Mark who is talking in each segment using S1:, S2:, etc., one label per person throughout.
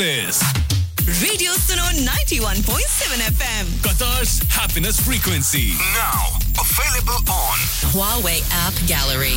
S1: is
S2: Radio Suno 91.7 FM.
S1: Qatar's happiness frequency.
S3: Now available on
S2: Huawei App Gallery.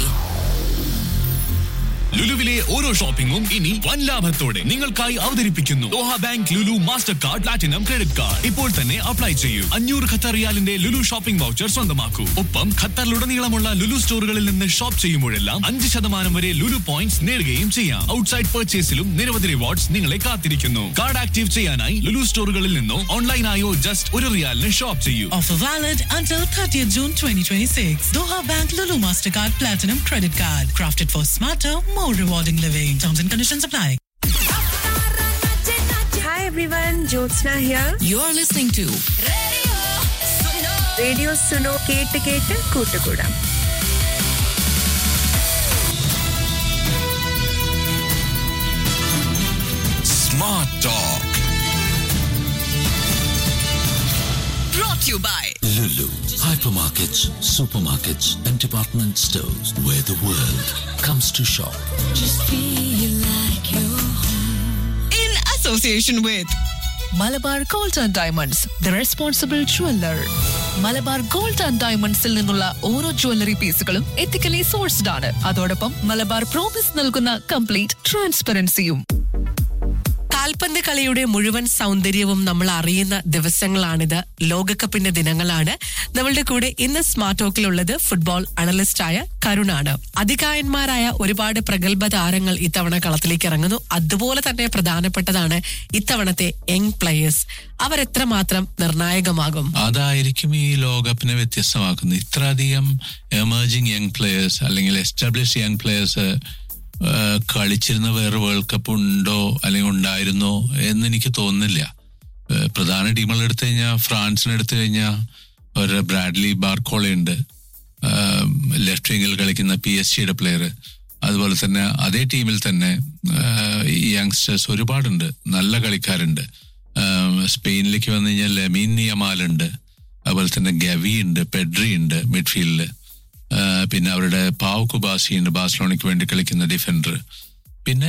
S1: ലുലുവിലെ ഓരോ ഷോപ്പിംഗും ഇനി വൻ ലാഭത്തോടെ നിങ്ങൾക്കായി അവതരിപ്പിക്കുന്നു Doha bank Lulu Mastercard platinum credit card ഇപ്പോൾ തന്നെ അപ്ലൈ ചെയ്യൂ അഞ്ഞൂറ് ഖത്തർ റിയാലിന്റെ ലുലു ഷോപ്പിംഗ് വൗച്ചർ സ്വന്തമാക്കൂ ഒപ്പം ഖത്തറിലുടനീളമുള്ള ലുലു സ്റ്റോറുകളിൽ നിന്ന് ഷോപ്പ് ചെയ്യുമ്പോഴെല്ലാം അഞ്ച് ശതമാനം വരെ ലുലു പോയിന്റ്സ് നേടുകയും ചെയ്യാം ഔട്ട്സൈഡ് പർച്ചേസിലും നിരവധി റിവാർഡ്സ് നിങ്ങളെ കാത്തിരിക്കുന്നു കാർഡ് ആക്റ്റീവ് ചെയ്യാനായി ലുലു സ്റ്റോറുകളിൽ നിന്നോ ഓൺലൈനായോ ജസ്റ്റ് ഒരു റിയാലിന് ഷോപ്പ് ചെയ്യൂ
S4: Offer valid until 30th June 2026. Doha Bank Lulu Mastercard Platinum Credit Card. Crafted for smarter, more rewarding living. Terms and conditions apply.
S5: Hi everyone, Jyotsna here.
S2: You're listening to
S5: radio Suno കേട്ട് കേട്ട് കൂട്ടുകൂടാം
S3: Smart Talk.
S2: brought to you by
S6: Lulu. Hypermarkets, supermarkets, and department stores where the world comes to shop.
S2: in association with
S7: Malabar gold and diamonds the responsible jeweller Malabar gold and ഡയമണ്ട്സിൽ നിന്നുള്ള ഓരോ jewellery പീസുകളും ethically sourced ആണ് അതോടൊപ്പം Malabar promise നൽകുന്ന complete ട്രാൻസ്പെറൻസിയും
S8: കാൽപന്ത് കളിയുടെ മുഴുവൻ സൗന്ദര്യവും നമ്മൾ അറിയുന്ന ദിവസങ്ങളാണിത് ലോകകപ്പിന്റെ ദിനങ്ങളാണ് നമ്മളുടെ കൂടെ ഇന്ന് സ്മാർട്ട് ടോക്കിലുള്ളത് ഫുട്ബോൾ അനലിസ്റ്റായ കരുണാണ് അതികായന്മാരായ ഒരുപാട് പ്രഗത്ഭ താരങ്ങൾ ഇത്തവണ കളത്തിലേക്ക് ഇറങ്ങുന്നു അതുപോലെ തന്നെ പ്രധാനപ്പെട്ടതാണ് ഇത്തവണത്തെ യങ് പ്ലെയേഴ്സ് അവരെത്രമാത്രം നിർണായകമാകും
S9: അതായിരിക്കും ഈ ലോകകപ്പിനെ വ്യത്യസ്തമാക്കുന്നത് ഇത്രയധികം എമേർജിങ് യങ് പ്ലേയേഴ്സ് അല്ലെങ്കിൽ എസ്റ്റാബ്ലിഷ് യങ് പ്ലേയേഴ്സ് കളിച്ചിരുന്ന വേറെ വേൾഡ് കപ്പ് ഉണ്ടോ അല്ലെങ്കിൽ ഉണ്ടായിരുന്നോ എന്ന് എനിക്ക് തോന്നുന്നില്ല ഏഹ് പ്രധാന ടീമുകൾ എടുത്തു കഴിഞ്ഞാൽ ഫ്രാൻസിനെ എടുത്തു കഴിഞ്ഞാൽ ഒരു ബ്രാഡ്ലി ബാർക്കോള ഉണ്ട് ലെഫ്റ്റ് വിങ്ങിൽ കളിക്കുന്ന പി എസ് സിയുടെ പ്ലെയർ അതുപോലെ തന്നെ അതേ ടീമിൽ തന്നെ യങ്സ്റ്റേഴ്സ് ഒരുപാടുണ്ട് നല്ല കളിക്കാരുണ്ട് ആം, സ്പെയിനിലേക്ക് വന്നു കഴിഞ്ഞാൽ ലെമീൻ നിയമാലുണ്ട് അതുപോലെ തന്നെ ഗവി ഉണ്ട് പെഡ്രി ഉണ്ട് മിഡ്ഫീൽഡിൽ പിന്നെ അവരുടെ പാവ് കുബാസി ഉണ്ട് ബാഴ്സലോണയ്ക്ക് വേണ്ടി കളിക്കുന്ന ഡിഫൻഡർ പിന്നെ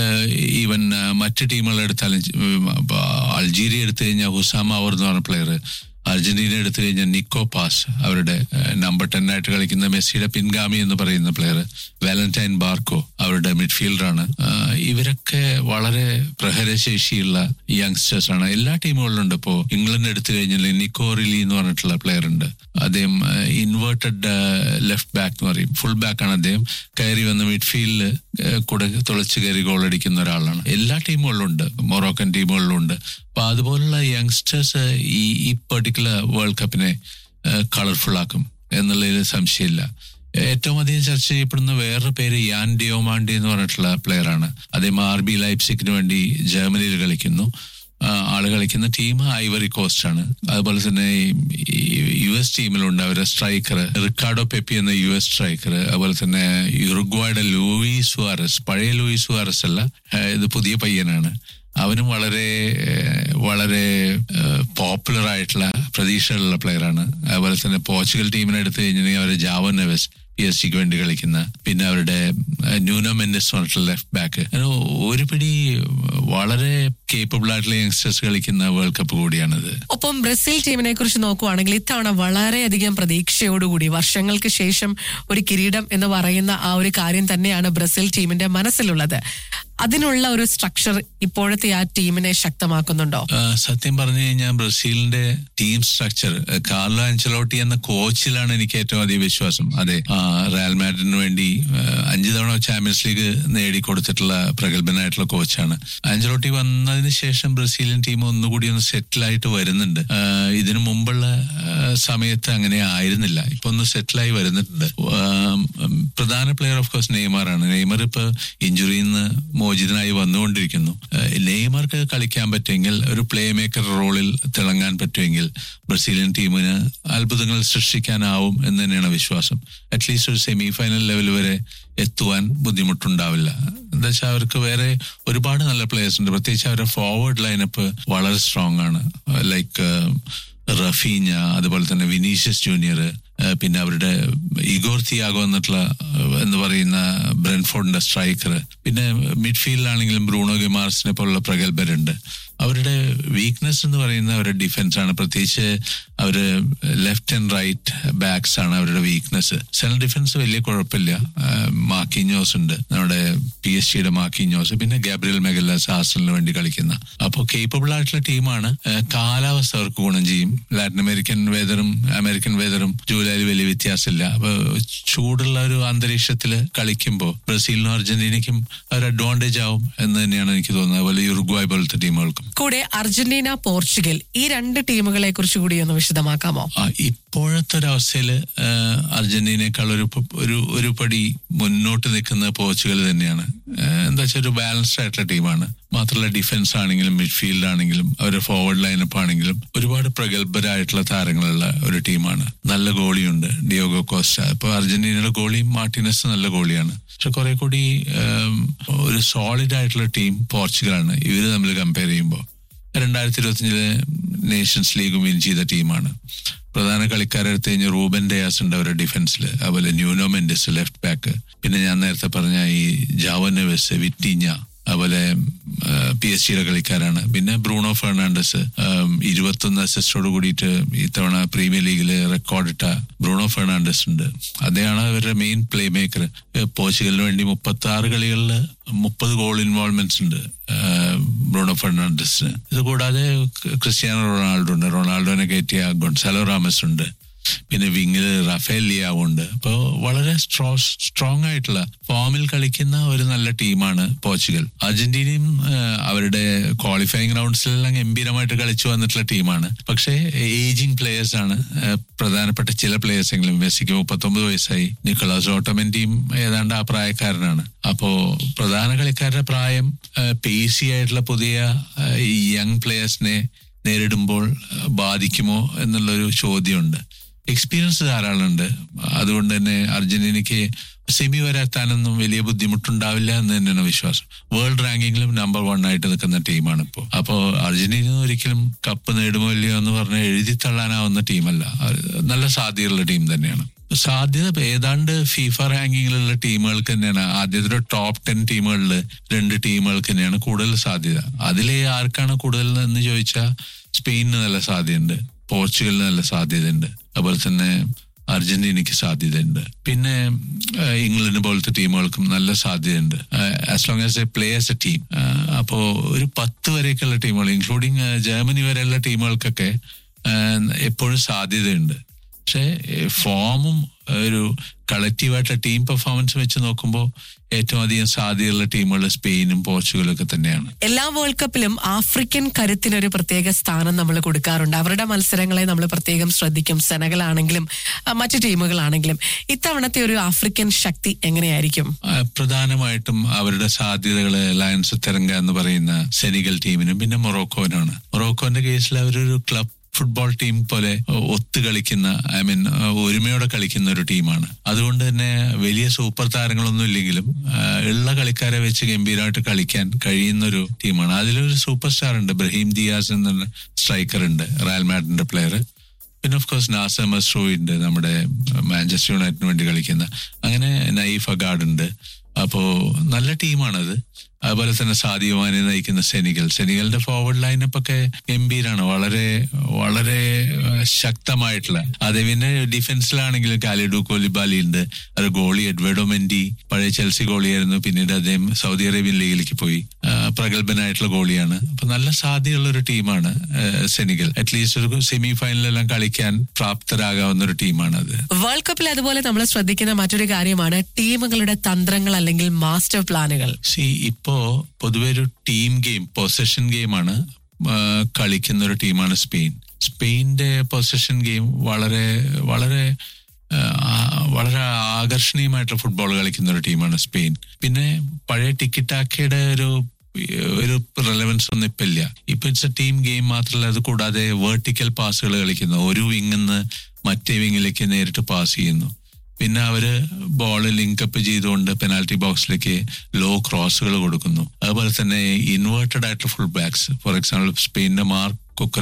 S9: ഈവൻ മറ്റ് ടീമുകൾ എടുത്താലും ഉം, അപ്പൊ അൾജീരിയ എടുത്തു കഴിഞ്ഞാൽ ഹുസാമ അവർ എന്ന് പറഞ്ഞ പ്ലെയർ അർജന്റീന എടുത്തു കഴിഞ്ഞാൽ നിക്കോ പാസ് അവരുടെ നമ്പർ ടെൻ ആയിട്ട് കളിക്കുന്ന മെസ്സിയുടെ പിൻഗാമി എന്ന് പറയുന്ന പ്ലെയർ വാലന്റൈൻ ബാർക്കോ അവരുടെ മിഡ്ഫീൽഡറാണ് ഇവരൊക്കെ വളരെ പ്രഹരശേഷിയുള്ള യങ്സ്റ്റേഴ്സ് ആണ് എല്ലാ ടീമുകളിലും ഉണ്ട് ഇപ്പോൾ ഇംഗ്ലണ്ട് എടുത്തു കഴിഞ്ഞാൽ നിക്കോ റിലി എന്ന് പറഞ്ഞിട്ടുള്ള പ്ലെയർ ഉണ്ട് അദ്ദേഹം ഇൻവേർട്ടഡ് ലെഫ്റ്റ് ബാക്ക് എന്ന് പറയും ഫുൾ ബാക്ക് ആണ് അദ്ദേഹം കയറി വന്ന് മിഡ്ഫീൽഡിൽ കൂടെ തുളച്ച് കയറി ഗോൾ അടിക്കുന്ന ഒരാളാണ് എല്ലാ ടീമുകളിലും ഉണ്ട് മൊറോക്കൻ ടീമുകളിലും ഉണ്ട് അപ്പൊ അതുപോലുള്ള യങ്സ്റ്റേഴ്സ് ഈ ഈ പെർട്ടിക്കുലർ വേൾഡ് കപ്പിനെ കളർഫുൾ ആക്കും എന്നുള്ളതിൽ സംശയമില്ല ഏറ്റവും അധികം ചർച്ച ചെയ്യപ്പെടുന്ന വേറൊരു പേര് യാൻ ഡിയോമാണ്ടി എന്ന് പറഞ്ഞിട്ടുള്ള പ്ലെയർ ആണ് അദ്ദേഹം ആർ ബി ലൈപ്സിക്കിന് വേണ്ടി ജർമ്മനിയിൽ കളിക്കുന്നു ആ, ആള് കളിക്കുന്ന ടീം ഐവറി കോസ്റ്റ് ആണ് അതുപോലെ തന്നെ യു എസ് ടീമിലുണ്ട് അവരുടെ സ്ട്രൈക്കർ റിക്കാർഡോ പെപ്പി എന്ന യു എസ് സ്ട്രൈക്കർ അതുപോലെ തന്നെ യുറുഗ്വായുടെ ലൂയി സുവാരസ് പഴയ ലൂയി സുവാരസ് അല്ല ആ, ഇത് പുതിയ പയ്യനാണ് അവനും വളരെ ഏഹ്, വളരെ പോപ്പുലർ ആയിട്ടുള്ള പ്രതീക്ഷയുള്ള പ്ലെയറാണ് അതുപോലെ തന്നെ പോർച്ചുഗൽ ടീമിനെ എടുത്തു കഴിഞ്ഞിട്ടുണ്ടെങ്കിൽ അവർ ജാവോ നെവസ് പി എസ് സിക്ക് വേണ്ടി കളിക്കുന്ന പിന്നെ അവരുടെ ഏഹ്, ന്യൂനോ മെൻഡസ് പറഞ്ഞിട്ടുള്ള ലെഫ്റ്റ് ബാക്ക് അങ്ങനെ ഒരു പിടി വളരെ കേപ്പബിൾ ആയിട്ടുള്ള യങ്സ്റ്റേഴ്സ് കളിക്കുന്ന വേൾഡ് കപ്പ് കൂടിയാണിത്
S8: ഒപ്പം ബ്രസീൽ ടീമിനെ കുറിച്ച് നോക്കുവാണെങ്കിൽ ഇത്തവണ വളരെയധികം പ്രതീക്ഷയോടുകൂടി വർഷങ്ങൾക്ക് ശേഷം ഒരു കിരീടം എന്ന് പറയുന്ന ആ ഒരു കാര്യം തന്നെയാണ് ബ്രസീൽ ടീമിന്റെ മനസ്സിലുള്ളത് അതിനുള്ള ഒരു സ്ട്രക്ചർ ഇപ്പോഴത്തെ ആ ടീമിനെ ശക്തമാക്കുന്നുണ്ടോ
S9: ആ, സത്യം പറഞ്ഞു കഴിഞ്ഞാൽ ബ്രസീലിന്റെ ടീം സ്ട്രക്ചർ കാർലോ അഞ്ചലോട്ടി എന്ന കോച്ചിലാണ് എനിക്ക് ഏറ്റവും അധികം വിശ്വാസം അതെ ആ, റയൽ മാഡ്രിഡിന് വേണ്ടി ആ, അഞ്ച് തവണ ചാമ്പ്യൻസ് ലീഗ് നേടിക്കൊടുത്തിട്ടുള്ള പ്രഗത്ഭനായിട്ടുള്ള കോച്ചാണ് അഞ്ചലോട്ടി വന്നതിന് ശേഷം ബ്രസീലിയൻ ടീം ഒന്നുകൂടി ഒന്ന് സെറ്റിൽ ആയിട്ട് വരുന്നുണ്ട് ആ, ഇതിനു മുമ്പുള്ള ആ, സമയത്ത് അങ്ങനെ ആയിരുന്നില്ല ഇപ്പൊ ഒന്ന് സെറ്റിലായി വരുന്നുണ്ട് ആ, ഉം, പ്രധാന പ്ലെയർ ഓഫ് കോഴ്സ് നെയ്മറാണ് നെയ്മർ ഇപ്പൊ ഇഞ്ചുറിയിൽ നിന്ന് മോചിതനായി വന്നുകൊണ്ടിരിക്കുന്നു ഏഹ് നെയ്മർക്ക് കളിക്കാൻ പറ്റുമെങ്കിൽ ഒരു പ്ലേ മേക്കർ റോളിൽ തിളങ്ങാൻ പറ്റുമെങ്കിൽ ബ്രസീലിയൻ ടീമിന് അത്ഭുതങ്ങൾ സൃഷ്ടിക്കാനാവും എന്ന് തന്നെയാണ് വിശ്വാസം അറ്റ്ലീസ്റ്റ് ഒരു സെമി ഫൈനൽ ലെവൽ വരെ എത്തുവാൻ ബുദ്ധിമുട്ടുണ്ടാവില്ല എന്താ വെച്ചാൽ അവർക്ക് വേറെ ഒരുപാട് നല്ല പ്ലേയേഴ്സ് ഉണ്ട് പ്രത്യേകിച്ച് അവരുടെ ഫോർവേഡ് ലൈനപ്പ് വളരെ സ്ട്രോങ് ആണ് ലൈക്ക് റഫീഞ്ഞ അതുപോലെ തന്നെ വിനീഷ്യസ് ജൂനിയർ ഏഹ് പിന്നെ അവരുടെ ഇഗോർ തിയാഗോ എന്നിട്ടുള്ള ഏഹ് എന്ന് പറയുന്ന ബ്രെൻഫോർഡിന്റെ സ്ട്രൈക്കർ പിന്നെ മിഡ്ഫീൽഡിലാണെങ്കിലും ബ്രൂണോ ഗിമാർസിനെ പോലുള്ള പ്രഗത്ഭരുണ്ട് അവരുടെ വീക്ക്നെസ് എന്ന് പറയുന്ന അവരുടെ ഡിഫൻസ് ആണ് പ്രത്യേകിച്ച് അവര് ലെഫ്റ്റ് ആൻഡ് റൈറ്റ് ബാക്സ് ആണ് അവരുടെ വീക്ക്നെസ് സെൻട്രൽ ഡിഫൻസ് വലിയ കുഴപ്പമില്ല മാക്കിഞ്ഞോസ് ഉണ്ട് നമ്മുടെ പി എസ് ജിയുടെ മാക്കിഞ്ഞോസ് പിന്നെ ഗാബ്രിയൽ മെഗല്ലാസ് ആസ്റ്റലിന് വേണ്ടി കളിക്കുന്ന അപ്പോൾ കേപ്പബിൾ ആയിട്ടുള്ള ടീമാണ് ഏഹ് കാലാവസ്ഥ അവർക്ക് ഗുണം ചെയ്യും ലാറ്റിൻ അമേരിക്കൻ വെതറും അമേരിക്കൻ വെതറും ജൂലൈയിൽ വലിയ വ്യത്യാസമില്ല അപ്പൊ ചൂടുള്ള ഒരു അന്തരീക്ഷത്തിൽ കളിക്കുമ്പോൾ ബ്രസീലിനും അർജന്റീനയ്ക്കും ഒരു അഡ്വാൻറ്റേജ് ആവും എന്ന് തന്നെയാണ് എനിക്ക് തോന്നുന്നത് അതുപോലെ യുറുഗ്വായ് പോലത്തെ ടീമുകൾക്കും
S8: കൂടെ അർജന്റീന പോർച്ചുഗൽ ഈ രണ്ട് ടീമുകളെ കുറിച്ച് കൂടി ഒന്ന് വിശദമാക്കാമോ
S9: ആ, ഇപ്പോഴത്തെ ഒരു അവസ്ഥയിൽ അർജന്റീനയെക്കാൾ ഒരു പ- ഒരു ഒരു പടി മുന്നോട്ട് നിൽക്കുന്ന പോർച്ചുഗൽ തന്നെയാണ് ആ, എന്താ വെച്ചാൽ ഒരു ബാലൻസ്ഡ് ആയിട്ടുള്ള ടീമാണ് മാത്രമല്ല ഡിഫൻസ് ആണെങ്കിലും മിഡ്ഫീൽഡ് ആണെങ്കിലും അവരുടെ ഫോർവേഡ് ലൈനപ്പ് ആണെങ്കിലും ഒരുപാട് പ്രഗത്ഭരായിട്ടുള്ള താരങ്ങളുള്ള ഒരു ടീമാണ് നല്ല ഗോളിയുണ്ട് ഡിയോഗോ കോസ്റ്റ ഇപ്പൊ അർജന്റീനയുടെ ഗോളി മാർട്ടിനസ് നല്ല ഗോളിയാണ് പക്ഷെ കുറെ കൂടി ഉം, ഒരു സോളിഡ് ആയിട്ടുള്ള ടീം പോർച്ചുഗലാണ് ഇവര് തമ്മിൽ കമ്പയർ ചെയ്യുമ്പോൾ രണ്ടായിരത്തി ഇരുപത്തിയഞ്ചിലെ നേഷൻസ് ലീഗ് വിൻ ചെയ്ത ടീമാണ് പ്രധാന കളിക്കാരെടുത്ത് കഴിഞ്ഞാൽ റൂബൻ ഡയാസ് ഉണ്ട് അവരുടെ ഡിഫൻസിൽ അതുപോലെ ന്യൂനോ മെൻഡസ് ലെഫ്റ്റ് ബാക്ക് പിന്നെ ഞാൻ നേരത്തെ പറഞ്ഞ ഈ ജാവനെവസ് വിറ്റീഞ്ഞ അതുപോലെ പി എസ് സിയുടെ കളിക്കാരാണ് പിന്നെ ബ്രൂണോ ഫെർണാണ്ടസ് ഉം, ഇരുപത്തൊന്ന് അസിസ്റ്റോട് കൂടിയിട്ട് ഇത്തവണ പ്രീമിയർ ലീഗിൽ റെക്കോർഡിട്ട ബ്രൂണോ ഫെർണാണ്ടസ് ഉണ്ട് അദ്ദേഹമാണ് അവരുടെ മെയിൻ പ്ലേ മേക്കർ പോർച്ചുഗലിന് വേണ്ടി മുപ്പത്തി ആറ് കളികളിൽ മുപ്പത് ഗോൾ ഇൻവോൾവ്മെന്റ്സ് ഉണ്ട് ഏഹ്, ബ്രൂണോ ഫെർണാണ്ടസിന് ഇത് കൂടാതെ ക്രിസ്ത്യാനോ റൊണാൾഡോ ഉണ്ട് റൊണാൾഡോനെ കയറ്റിയ ഗൊൺസാലോ റാമസ് ഉണ്ട് പിന്നെ വിങ്ങില് റഫേൽ ലിയാവോ ഉണ്ട് അപ്പോൾ വളരെ സ്ട്രോ സ്ട്രോങ് ആയിട്ടുള്ള ഫോമിൽ കളിക്കുന്ന ഒരു നല്ല ടീമാണ് പോർച്ചുഗൽ അർജന്റീനയും ഏഹ്, അവരുടെ ക്വാളിഫയിങ് റൗണ്ട്സിലെല്ലാം ഗംഭീരമായിട്ട് കളിച്ചു വന്നിട്ടുള്ള ടീമാണ് പക്ഷേ ഏജിങ് പ്ലേയേഴ്സ് ആണ് ഏഹ്, പ്രധാനപ്പെട്ട ചില പ്ലേയേഴ്സ് എങ്കിലും മെസ്സിക്ക് മുപ്പത്തൊമ്പത് വയസ്സായി നിക്കോളാസ് ഓട്ടോമെന്റിയും ഏതാണ്ട് ആ പ്രായക്കാരനാണ് അപ്പോ പ്രധാന കളിക്കാരുടെ പ്രായം പേസി ആയിട്ടുള്ള പുതിയ യങ് പ്ലേയേഴ്സിനെ നേരിടുമ്പോൾ ഏഹ്, ബാധിക്കുമോ എന്നുള്ളൊരു ചോദ്യമുണ്ട് എക്സ്പീരിയൻസ് ധാരാളമുണ്ട് അതുകൊണ്ട് തന്നെ അർജന്റീനയ്ക്ക് സെമി വരെ എത്താനൊന്നും വലിയ ബുദ്ധിമുട്ടുണ്ടാവില്ല എന്ന് തന്നെയാണ് വിശ്വാസം വേൾഡ് റാങ്കിങ്ങിലും നമ്പർ വൺ ആയിട്ട് നിൽക്കുന്ന ടീമാണ് ഇപ്പോൾ അപ്പോൾ അർജന്റീന ഒരിക്കലും കപ്പ് നേടുമോ ഇല്ലയോ എന്ന് പറഞ്ഞ് എഴുതി തള്ളാനാവുന്ന ടീമല്ല അത് നല്ല സാധ്യതയുള്ള ടീം തന്നെയാണ് സാധ്യത ഏതാണ്ട് ഫീഫ റാങ്കിങ്ങിലുള്ള ടീമുകൾക്ക് തന്നെയാണ് ആദ്യത്തെ ഒരു ടോപ്പ് ടെൻ ടീമുകളിൽ രണ്ട് ടീമുകൾക്ക് തന്നെയാണ് കൂടുതൽ സാധ്യത അതിലെ ആർക്കാണ് കൂടുതൽ എന്ന് ചോദിച്ചാൽ സ്പെയിനിന് നല്ല സാധ്യതയുണ്ട് പോർച്ചുഗലിന് നല്ല സാധ്യതയുണ്ട് അതുപോലെ തന്നെ അർജന്റീനയ്ക്ക് സാധ്യതയുണ്ട് പിന്നെ ഏഹ്, ഇംഗ്ലണ്ട് പോലത്തെ ടീമുകൾക്കും നല്ല സാധ്യതയുണ്ട് as long as a play as a team അപ്പോൾ ഒരു പത്ത് വരെയൊക്കെയുള്ള ടീമുകൾ ഇൻക്ലൂഡിങ് ജർമ്മനി വരെയുള്ള ടീമുകൾക്കൊക്കെ ഏഹ്, എപ്പോഴും സാധ്യതയുണ്ട് പക്ഷേ ഏഹ്, ഫോമും ഒരു കളക്റ്റീവായിട്ടുള്ള ടീം പെർഫോമൻസ് വെച്ച് നോക്കുമ്പോൾ ഏറ്റവും അധികം സാധ്യതയുള്ള ടീമുകൾ സ്പെയിനും പോർച്ചുഗലും ഒക്കെ തന്നെയാണ്
S8: എല്ലാ വേൾഡ് കപ്പിലും ആഫ്രിക്കൻ കരുത്തിനൊരു പ്രത്യേക സ്ഥാനം നമ്മൾ കൊടുക്കാറുണ്ട് അവരുടെ മത്സരങ്ങളെ നമ്മൾ പ്രത്യേകം ശ്രദ്ധിക്കും സെനകളാണെങ്കിലും ആ, മറ്റു ടീമുകളാണെങ്കിലും ഇത്തവണത്തെ ഒരു ആഫ്രിക്കൻ ശക്തി എങ്ങനെയായിരിക്കും
S9: ആ, പ്രധാനമായിട്ടും അവരുടെ സാധ്യതകള് ലയൺസ് തെരങ്ക എന്ന് പറയുന്ന സെനിഗൽ ടീമിനും പിന്നെ മൊറോക്കോനാണ് മൊറോക്കോന്റെ കേസിൽ അവരൊരു ക്ലബ് ഫുട്ബോൾ ടീം പോലെ ഒത്തു കളിക്കുന്ന ഐ മീൻ ഒരുമയോടെ കളിക്കുന്ന ഒരു ടീമാണ് അതുകൊണ്ട് തന്നെ വലിയ സൂപ്പർ താരങ്ങളൊന്നും ഇല്ലെങ്കിലും ആ, ഉള്ള കളിക്കാരെ വെച്ച് ഗംഭീരമായിട്ട് കളിക്കാൻ കഴിയുന്ന ഒരു ടീമാണ് അതിലൊരു സൂപ്പർ സ്റ്റാർ ഉണ്ട് ബ്രഹീം ദിയാസ് എന്ന സ്ട്രൈക്കർ ഉണ്ട് റയൽ മാഡിന്റെ പ്ലെയർ പിന്നെ ഓഫ് കോഴ്സ് നാസർ മസ്റൂയി ഉണ്ട് നമ്മുടെ മാഞ്ചസ്റ്റർ യുണൈറ്റഡിന് വേണ്ടി കളിക്കുന്ന അങ്ങനെ നൈഫ് അഗാഡ് ഉണ്ട് അപ്പോ നല്ല ടീമാണത് അതുപോലെ തന്നെ സാദിയുമാനെ നയിക്കുന്ന സെനിഗൽ സെനിഗലിന്റെ ഫോർവേഡ് ലൈനപ്പ് ഒക്കെ ഗംഭീരാണ് വളരെ വളരെ ഏഹ്, ശക്തമായിട്ടുള്ള അതെ പിന്നെ ഡിഫൻസിലാണെങ്കിലും കാലിഡു കോലിബാലി ഉണ്ട് അത് ഗോളി എഡ്വേർഡോ മെൻഡി പഴയ ചെൽസി ഗോളിയായിരുന്നു പിന്നീട് അദ്ദേഹം സൗദി അറേബ്യൻ ലീഗിലേക്ക് പോയി ആ, പ്രഗത്ഭനായിട്ടുള്ള ഗോളിയാണ് അപ്പൊ നല്ല സാധ്യതയുള്ള ഒരു ടീമാണ് ഏഹ്, സെനിഗൽ അറ്റ്ലീസ്റ്റ് ഒരു സെമി ഫൈനലെല്ലാം കളിക്കാൻ പ്രാപ്തരാകാവുന്ന ഒരു ടീമാണ് അത്
S8: വേൾഡ് കപ്പിൽ അതുപോലെ നമ്മൾ ശ്രദ്ധിക്കുന്ന മറ്റൊരു കാര്യമാണ് ടീമുകളുടെ തന്ത്രങ്ങൾ അല്ലെങ്കിൽ മാസ്റ്റർ പ്ലാനുകൾ
S9: സി ഇപ്പോ പൊതുവെ ഒരു ടീം ഗെയിം പൊസഷൻ ഗെയിമാണ് കളിക്കുന്ന ഒരു ടീമാണ് സ്പെയിൻ സ്പെയിന്റെ പൊസഷൻ ഗെയിം വളരെ വളരെ ആ, ആ- വളരെ ആകർഷണീയമായിട്ടുള്ള ഫുട്ബോൾ കളിക്കുന്ന ഒരു ടീമാണ് സ്പെയിൻ പിന്നെ പഴയ ടിക്കിറ്റാക്കയുടെ ഒരു ഒരു റെലവൻസ് ഒന്നും ഇപ്പൊ ഇല്ല ഇപ്പൊ ഇറ്റ്സ് എ ടീം ഗെയിം മാത്രമല്ല അത് കൂടാതെ വേർട്ടിക്കൽ പാസുകൾ കളിക്കുന്നു ഒരു വിങ്ങിന്ന് മറ്റേ വിങ്ങിലേക്ക് നേരിട്ട് പാസ് ചെയ്യുന്നു പിന്നെ അവര് ബോൾ ലിങ്കപ്പ് ചെയ്തുകൊണ്ട് പെനാൽറ്റി ബോക്സിലേക്ക് ലോ ക്രോസുകൾ കൊടുക്കുന്നു അതുപോലെ തന്നെ ഇൻവേർട്ടഡ് ആയിട്ടുള്ള ഫുൾ ബാക്സ് ഫോർ എക്സാമ്പിൾ സ്പെയിനിന്റെ മാർക്ക് കുക്കറിയ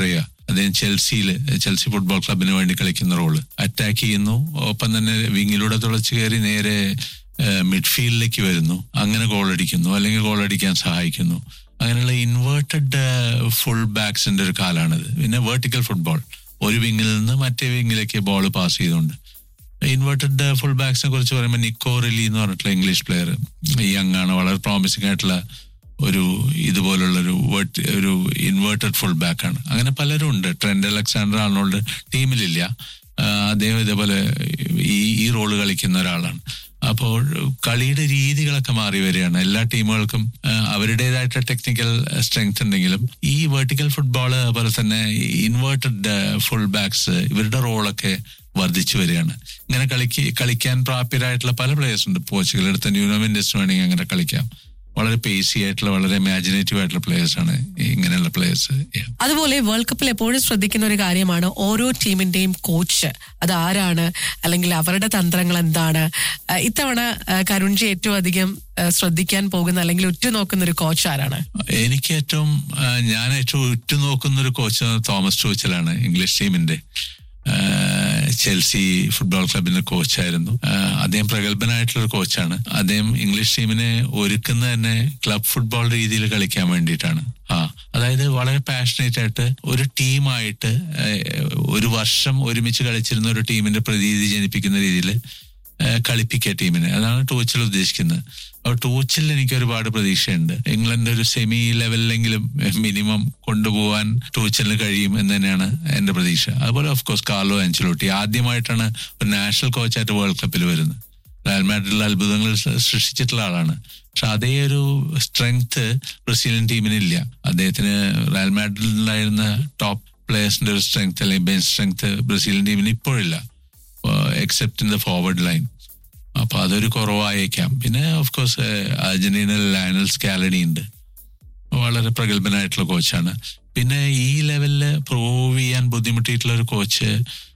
S9: അദ്ദേഹം ചെൽസിയിൽ ചെൽസി ഫുട്ബോൾ ക്ലബിന് വേണ്ടി കളിക്കുന്ന റോള് അറ്റാക്ക് ചെയ്യുന്നു ഒപ്പം തന്നെ വിങ്ങിലൂടെ തുളച്ചു കയറി നേരെ മിഡ്ഫീൽഡിലേക്ക് വരുന്നു അങ്ങനെ ഗോൾ അടിക്കുന്നു അല്ലെങ്കിൽ ഗോൾ അടിക്കാൻ സഹായിക്കുന്നു അങ്ങനെയുള്ള ഇൻവേർട്ടഡ് ഫുൾ ബാക്സിന്റെ ഒരു കാലാണിത് പിന്നെ വേർട്ടിക്കൽ ഫുട്ബോൾ ഒരു വിങ്ങിൽ നിന്ന് മറ്റേ വിങ്ങിലേക്ക് ബോൾ പാസ് ചെയ്തുകൊണ്ട് ഇൻവേർട്ടഡ് ഫുൾ ബാക്സിനെ കുറിച്ച് പറയുമ്പോൾ നിക്കോ റിലി എന്ന് പറഞ്ഞിട്ടുള്ള ഇംഗ്ലീഷ് പ്ലെയർ യങ് ആണ് വളരെ പ്രോമിസിംഗ് ആയിട്ടുള്ള ഒരു ഇതുപോലുള്ള ഒരു വേർട്ട് ഒരു ഇൻവേർട്ടഡ് ഫുൾ ബാക്ക് ആണ് അങ്ങനെ പലരും ഉണ്ട് ട്രെൻഡ് അലക്സാണ്ടർ ആർണോൾഡ് ടീമിലില്ല ആ, അദ്ദേഹം ഇതേപോലെ ഈ ഈ റോള് കളിക്കുന്ന ഒരാളാണ് അപ്പോൾ കളിയുടെ രീതികളൊക്കെ മാറി വരികയാണ് എല്ലാ ടീമുകൾക്കും ആ, അവരുടേതായിട്ട് ടെക്നിക്കൽ സ്ട്രെങ്ത് ഉണ്ടെങ്കിലും ഈ വെർട്ടിക്കൽ ഫുട്ബോള് അതുപോലെ തന്നെ ഇൻവേർട്ടഡ് ഫുൾ ബാക്സ് ഇവരുടെ റോളൊക്കെ വർദ്ധിച്ചു വരികയാണ് ഇങ്ങനെ കളിക്ക് കളിക്കാൻ പ്രാപ്യരായിട്ടുള്ള പല പ്ലേയേഴ്സ് ഉണ്ട് പോർച്ചുഗൽ എടുത്ത ന്യൂനോമിൻഡസ് വേണമെങ്കിൽ അങ്ങനെ കളിക്കാം വളരെ പേസി ആയിട്ടുള്ള വളരെ ഇമാജിനേറ്റീവ് ആയിട്ടുള്ള പ്ലേയേഴ്സ് ആണ് ഈ ഇങ്ങനെയുള്ള പ്ലേയേഴ്സ്
S8: അതുപോലെ വേൾഡ് കപ്പിൽ എപ്പോഴും ശ്രദ്ധിക്കുന്ന ഒരു കാര്യമാണ് ഓരോ ടീമിന്റെയും കോച്ച് അത് ആരാണ് അല്ലെങ്കിൽ അവരുടെ തന്ത്രങ്ങൾ എന്താണ് ആ, ഇത്തവണ ആ, കരുൺജി ഏറ്റവും അധികം ആ, ശ്രദ്ധിക്കാൻ പോകുന്ന അല്ലെങ്കിൽ ഉറ്റുനോക്കുന്ന ഒരു കോച്ച് ആരാണ്
S9: എനിക്ക് ഏറ്റവും ആ, ഞാൻ ഏറ്റവും ഉറ്റുനോക്കുന്ന ഒരു കോച്ച് തോമസ് ടൂച്ചലാണ് ഇംഗ്ലീഷ് ടീമിന്റെ ആ, ചെൽസി ഫുട്ബോൾ ക്ലബിന്റെ കോച്ചായിരുന്നു ആ, അദ്ദേഹം പ്രഗത്ഭനായിട്ടുള്ള ഒരു കോച്ചാണ് അദ്ദേഹം ഇംഗ്ലീഷ് ടീമിനെ ഒരുക്കുന്നത് തന്നെ ക്ലബ് ഫുട്ബോൾ രീതിയിൽ കളിക്കാൻ വേണ്ടിയിട്ടാണ് ആ അതായത് വളരെ പാഷനേറ്റ് ആയിട്ട് ഒരു ടീമായിട്ട് ഒരു വർഷം ഒരുമിച്ച് കളിച്ചിരുന്ന ഒരു ടീമിന്റെ പ്രതീതി ജനിപ്പിക്കുന്ന രീതിയിൽ കളിപ്പിക്കുക ടീമിനെ അതാണ് ടൂച്ചിൽ ഉദ്ദേശിക്കുന്നത് അപ്പോൾ ടൂച്ചിൽ എനിക്ക് ഒരുപാട് പ്രതീക്ഷയുണ്ട് ഇംഗ്ലണ്ട് ഒരു സെമി ലെവലിലെങ്കിലും മിനിമം കൊണ്ടുപോകാൻ ടൂച്ചലിന് കഴിയും എന്ന് തന്നെയാണ് എന്റെ പ്രതീക്ഷ അതുപോലെ ഓഫ് കോഴ്സ് കാർലോ ആഞ്ചലോട്ടി ആദ്യമായിട്ടാണ് ഒരു നാഷണൽ കോച്ചായിട്ട് വേൾഡ് കപ്പിൽ വരുന്നത് റയൽ മാഡ്രിഡിൽ അത്ഭുതങ്ങൾ സൃ- സൃഷ്ടിച്ചിട്ടുള്ള ആളാണ് പക്ഷെ അതേ ഒരു സ്ട്രെങ്ത് ബ്രസീലിയൻ ടീമിനില്ല അദ്ദേഹത്തിന് റയൽ മാഡ്രിഡിലുണ്ടായിരുന്ന ടോപ്പ് പ്ലേയേഴ്സിന്റെ ഒരു സ്ട്രെങ്ത് അല്ലെങ്കിൽ ബെഞ്ച് സ്ട്രെങ്ത് ബ്രസീലിയൻ ടീമിന് ഇപ്പോഴില്ല except in the forward line അപ്പൊ അതൊരു കുറവായേക്കാം പിന്നെ ഓഫ് കോഴ്സ് അർജന്റീനയിൽ ലയണൽ സ്കാലഡി ഉണ്ട് വളരെ പ്രഗത്ഭനായിട്ടുള്ള കോച്ചാണ് പിന്നെ ഈ ലെവലില് പ്രൂവ് ചെയ്യാൻ ബുദ്ധിമുട്ടിയിട്ടുള്ള ഒരു കോച്ച്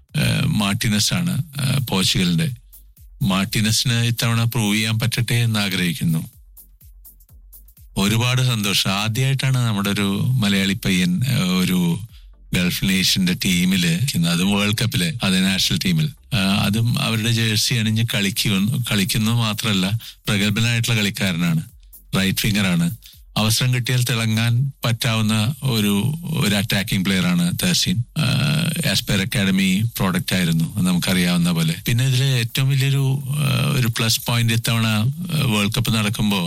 S9: മാർട്ടിനസ് ആണ് ആ, പോർച്ചുഗലിന്റെ മാർട്ടിനസിന് ഇത്തവണ പ്രൂവ് ചെയ്യാൻ പറ്റട്ടെ എന്ന് ആഗ്രഹിക്കുന്നു ഒരുപാട് സന്തോഷം ആദ്യമായിട്ടാണ് നമ്മുടെ ഒരു മലയാളി പയ്യൻ ആ, ഒരു ഗൾഫ് നേഷന്റെ ടീമില് അതും വേൾഡ് കപ്പില് അത് നാഷണൽ ടീമിൽ ആ, അതും അവരുടെ ജേഴ്സി അണിഞ്ഞ് കളിക്കുന്നു കളിക്കുന്നത് മാത്രമല്ല പ്രഗത്ഭനായിട്ടുള്ള കളിക്കാരനാണ് റൈറ്റ് ഫിംഗറാണ് അവസരം കിട്ടിയാൽ തിളങ്ങാൻ പറ്റാവുന്ന ഒരു ഒരു അറ്റാക്കിംഗ് പ്ലെയർ ആണ് തഹസീൻ ആസ്പെർ അക്കാഡമി പ്രോഡക്റ്റ് ആയിരുന്നു അത് നമുക്കറിയാവുന്ന പോലെ പിന്നെ ഇതിൽ ഏറ്റവും വലിയൊരു ആ, ഒരു പ്ലസ് പോയിന്റ് ഇത്തവണ വേൾഡ് കപ്പ് നടക്കുമ്പോൾ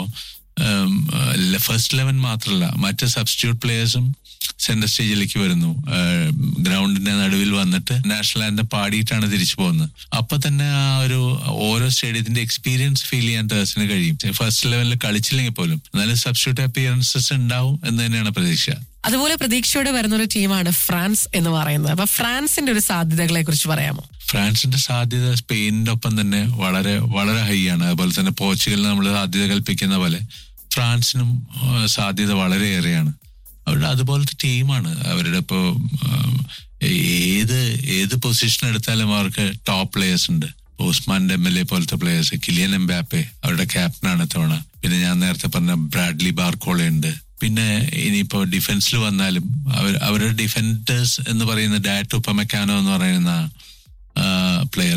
S9: ഫസ്റ്റ് ലെവൻ മാത്രമല്ല മറ്റ് സബ്സ്റ്റിറ്റ്യൂട്ട് പ്ലേയേഴ്സും സെന്റർ സ്റ്റേജിലേക്ക് വരുന്നു ഗ്രൗണ്ടിന്റെ നടുവിൽ വന്നിട്ട് നാഷണൽ ആൻഡ് പാടിയിട്ടാണ് തിരിച്ചു പോകുന്നത് അപ്പൊ തന്നെ ആ ഒരു ഓരോ സ്റ്റേഡിയത്തിന്റെ എക്സ്പീരിയൻസ് ഫീൽ ചെയ്യാൻ തേഴ്സിന് കഴിയും ഫസ്റ്റ് ലെവലിൽ കളിച്ചില്ലെങ്കിൽ പോലും എന്നാലും സബ്സ്റ്റിറ്റ്യൂട്ട് അപ്പിയറൻസസ് ഉണ്ടാവും എന്ന് തന്നെയാണ് പ്രതീക്ഷ
S8: അതുപോലെ പ്രതീക്ഷയോടെ വരുന്ന ഒരു ടീമാണ് ഫ്രാൻസ് എന്ന് പറയുന്നത് അപ്പൊ ഫ്രാൻസിന്റെ ഒരു സാധ്യതകളെ കുറിച്ച് പറയാമോ
S9: ഫ്രാൻസിന്റെ സാധ്യത സ്പെയിനിന്റെ ഒപ്പം തന്നെ വളരെ വളരെ ഹൈ ആണ് അതുപോലെ തന്നെ പോർച്ചുഗലിന് നമ്മൾ സാധ്യത കൽപ്പിക്കുന്ന പോലെ ഫ്രാൻസിനും ആ, സാധ്യത വളരെയേറെയാണ് അവരുടെ അതുപോലത്തെ ടീമാണ് അവരുടെ ഇപ്പോ ആ, ഏത് ഏത് പൊസിഷൻ എടുത്താലും അവർക്ക് ടോപ്പ് പ്ലേയേഴ്സ് ഉണ്ട് ഉസ്മാൻ ഡെമ്മലെ പോലത്തെ പ്ലേയേഴ്സ് കിലിയൻ എംബാപ്പെ അവരുടെ ക്യാപ്റ്റനാണ് ഇത്തവണ പിന്നെ ഞാൻ നേരത്തെ പറഞ്ഞ ബ്രാഡ്ലി ബാർക്കോള ഉണ്ട് പിന്നെ ഇനിയിപ്പോ ഡിഫൻസിൽ വന്നാലും അവർ അവരുടെ ഡിഫൻഡേഴ്സ് എന്ന് പറയുന്ന ഡാറ്റോ പമക്കാനോ എന്ന് പറയുന്ന പ്ലെയർ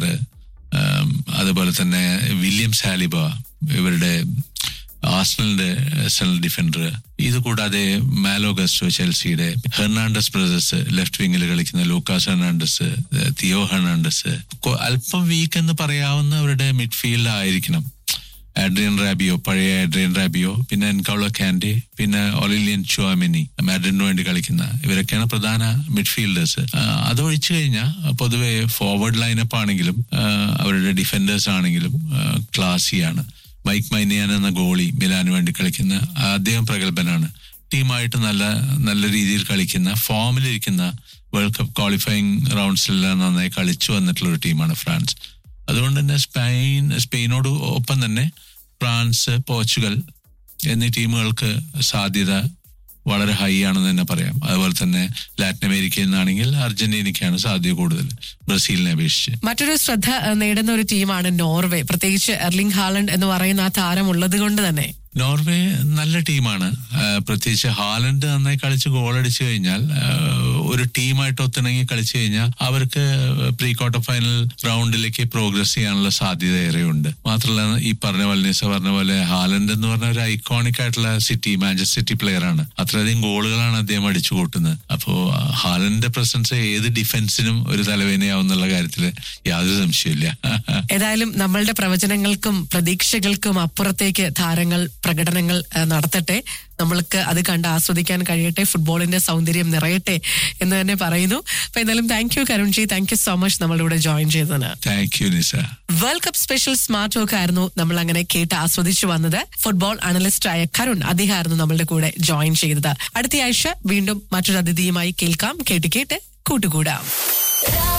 S9: അതുപോലെ തന്നെ വില്യം സാലിബ ഇവരുടെ ആസ്നലിന്റെ സെൻട്രൽ ഡിഫൻഡർ ഇത് കൂടാതെ മാലോ ഗസ്റ്റോ ചെൽസിയുടെ ഹെർണാണ്ടസ് ബ്രദേഴ്സ് ലെഫ്റ്റ് വിങ്ങിൽ കളിക്കുന്ന ലൂക്കാസ് ഹെർണാണ്ടസ് തിയോ ഹെർണാണ്ടസ് കൊ- അല്പം വീക്ക് എന്ന് പറയാവുന്ന അവരുടെ മിഡ്ഫീൽഡ് ആയിരിക്കണം ആഡ്രിയൻ റാബിയോ പഴയ ആഡ്രിയൻ റാബിയോ പിന്നെ എൻകൗളോ കാൻഡെ പിന്നെ ഒലിലിയൻ ചുവാമിനി മാഡ്രിഡിന് വേണ്ടി കളിക്കുന്ന ഇവരൊക്കെയാണ് പ്രധാന മിഡ്ഫീൽഡേഴ്സ് അതൊഴിച്ചു കഴിഞ്ഞാൽ പൊതുവെ ഫോർവേഡ് ലൈനപ്പ് ആണെങ്കിലും ആ, അവരുടെ ഡിഫൻഡേഴ്സ് ആണെങ്കിലും ക്ലാസിയാണ് മൈക്ക് മൈനിയാൻ എന്ന ഗോളി മിലാന് വേണ്ടി കളിക്കുന്ന അദ്ദേഹം പ്രഗത്ഭനാണ് ടീമായിട്ട് നല്ല നല്ല രീതിയിൽ കളിക്കുന്ന ഫോമിലിരിക്കുന്ന വേൾഡ് കപ്പ് ക്വാളിഫയിങ് റൗണ്ട്സിലെല്ലാം നന്നായി കളിച്ചു വന്നിട്ടുള്ള ഒരു ടീമാണ് ഫ്രാൻസ് അതുകൊണ്ട് തന്നെ സ്പെയിൻ സ്പെയിനോട് ഒപ്പം തന്നെ ഫ്രാൻസ് പോർച്ചുഗൽ എന്നീ ടീമുകൾക്ക് സാധ്യത വളരെ ഹൈ ആണെന്ന് തന്നെ പറയാം അതുപോലെ തന്നെ ലാറ്റിൻ അമേരിക്കയിൽ നിന്നാണെങ്കിൽ അർജന്റീനയ്ക്കാണ് സാധ്യത കൂടുതൽ ബ്രസീലിനെ അപേക്ഷിച്ച്
S8: മറ്റൊരു ശ്രദ്ധ ഏഹ്, നേടുന്ന ഒരു ടീമാണ് നോർവേ പ്രത്യേകിച്ച് എർലിംഗ് ഹാലണ്ട് എന്ന് പറയുന്ന ആ താരം ഉള്ളത് കൊണ്ട് തന്നെ
S9: നോർവേ നല്ല ടീമാണ് ആ, പ്രത്യേകിച്ച് ഹാലൻഡ് നന്നായി കളിച്ച് ഗോൾ അടിച്ചു കഴിഞ്ഞാൽ ആ, ഒരു ടീമായിട്ട് ഒത്തിണങ്ങി കളിച്ചു കഴിഞ്ഞാൽ അവർക്ക് പ്രീ ക്വാർട്ടർ ഫൈനൽ റൗണ്ടിലേക്ക് പ്രോഗ്രസ് ചെയ്യാനുള്ള സാധ്യത ഏറെയുണ്ട് മാത്രമല്ല ഈ പറഞ്ഞ പോലെ നിസ പറഞ്ഞ പോലെ ഹാലൻഡ് എന്ന് പറഞ്ഞ ഒരു ഐക്കോണിക് ആയിട്ടുള്ള സിറ്റി മാഞ്ചസ്റ്റർ സിറ്റി പ്ലെയർ ആണ് അത്രയധികം ഗോളുകളാണ് അദ്ദേഹം അടിച്ചു കൂട്ടുന്നത് അപ്പോ ആ, ഹാലൻഡിന്റെ പ്രസൻസ് ഏത് ഡിഫൻസിനും ഒരു തലവേനയാവും എന്നുള്ള കാര്യത്തിൽ യാതൊരു സംശയമില്ല
S8: ഏതായാലും നമ്മളുടെ പ്രവചനങ്ങൾക്കും പ്രതീക്ഷകൾക്കും അപ്പുറത്തേക്ക് താരങ്ങൾ പ്രകടനങ്ങൾ ആ, നടത്തട്ടെ നമ്മൾക്ക് അത് കണ്ട് ആസ്വദിക്കാൻ കഴിയട്ടെ ഫുട്ബോളിന്റെ സൗന്ദര്യം നിറയട്ടെ എന്ന് തന്നെ പറയുന്നു അപ്പൊ എന്തായാലും thank you Karunji thank you so much നമ്മളുടെ കൂടെ ജോയിൻ ചെയ്തതിന്
S9: thank you Nisa
S8: world cup special smart talk ആയിരുന്നു നമ്മൾ അങ്ങനെ കേട്ട് ആസ്വദിച്ചു വന്നത് ഫുട്ബോൾ അനലിസ്റ്റ് ആയ കരുൺ അദ്ദേഹമായിരുന്നു നമ്മളുടെ കൂടെ ജോയിൻ ചെയ്തത് അടുത്ത ആഴ്ച വീണ്ടും മറ്റൊരു അതിഥിയുമായി കേൾക്കാം കേട്ട് കേട്ട് കൂട്ടുകൂടാം